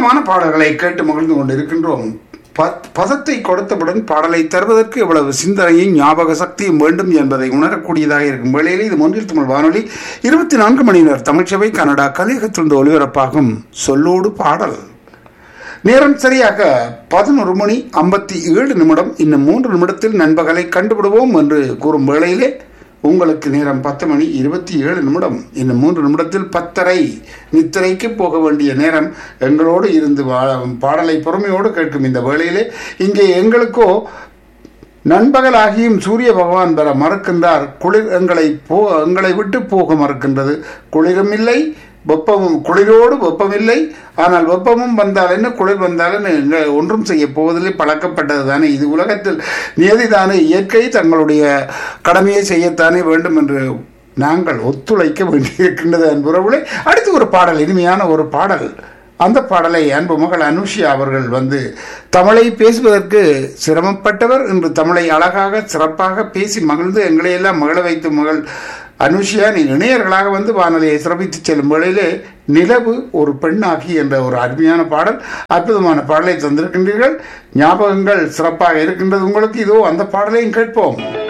அற்புதமான பாடல்களை கேட்டு மகிழ்ந்து கொண்டிருக்கின்றோம் ப- பதத்தை கொடுத்தவுடன் பாடலை தருவதற்கு இவ்வளவு சிந்தனையும் ஞாபக சக்தியும் வேண்டும் என்பதை உணரக்கூடியதாக இருக்கும் வேளையில் இது ஒன்றில் தமிழ் வானொலி இருபத்தி நான்கு மணி நேர தமிழ்ச்சபை கனடா கலிகத்திலிருந்து ஒலிபரப்பாகும் சொல்லோடு பாடல் நேரம் சரியாக பதினொரு மணி ஐம்பத்தி ஏழு நிமிடம் இன்னும் மூன்று நிமிடத்தில் நண்பகலை கண்டுபிடுவோம் என்று கூறும் வேளையிலே உங்களுக்கு நேரம் பத்து மணி இருபத்தி ஏழு நிமிடம் இன்னும் மூன்று நிமிடத்தில் பத்தரை நித்திரைக்கு போக வேண்டிய நேரம் எங்களோடு இருந்து வா- பாடலை பொறுமையோடு கேட்கும் இந்த வேளையிலே இங்கே எங்களுக்கோ நண்பகலாகியும் சூரிய பகவான் வர மறுக்கின்றார் குளிர் எங்களை போ எங்களை விட்டு போக மறுக்கின்றது குளிரும் இல்லை வெப்பமும் குளிரோடு வெப்பமில்லை ஆனால் வெப்பமும் வந்தால் என்ன குளிர் வந்தால் என்ன எங்க ஒன்றும் செய்ய போவதில்லை பழக்கப்பட்டது தானே இது உலகத்தில் நியதிதானே இயற்கை தங்களுடைய கடமையை செய்யத்தானே வேண்டும் என்று நாங்கள் ஒத்துழைக்க வேண்டியிருக்கின்றது அன்புறவுகளை அடுத்து ஒரு பாடல் இனிமையான ஒரு பாடல் அந்த பாடலை அன்பு மகள் அனுஷியா அவர்கள் வந்து தமிழை பேசுவதற்கு சிரமப்பட்டவர் இன்று தமிழை அழகாக சிறப்பாக பேசி மகிழ்ந்து எங்களை எல்லாம் மகிழ வைத்து மகள் அனுஷியா நீ இணையர்களாக வந்து வானொலியை சிறப்பித்து செல்லும் வேளையிலே நிலவு ஒரு பெண்ணாகி என்ற ஒரு அருமையான பாடல் அற்புதமான பாடலை தந்திருக்கின்றீர்கள் ஞாபகங்கள் சிறப்பாக இருக்கின்றது உங்களுக்கு இதோ அந்த பாடலையும் கேட்போம்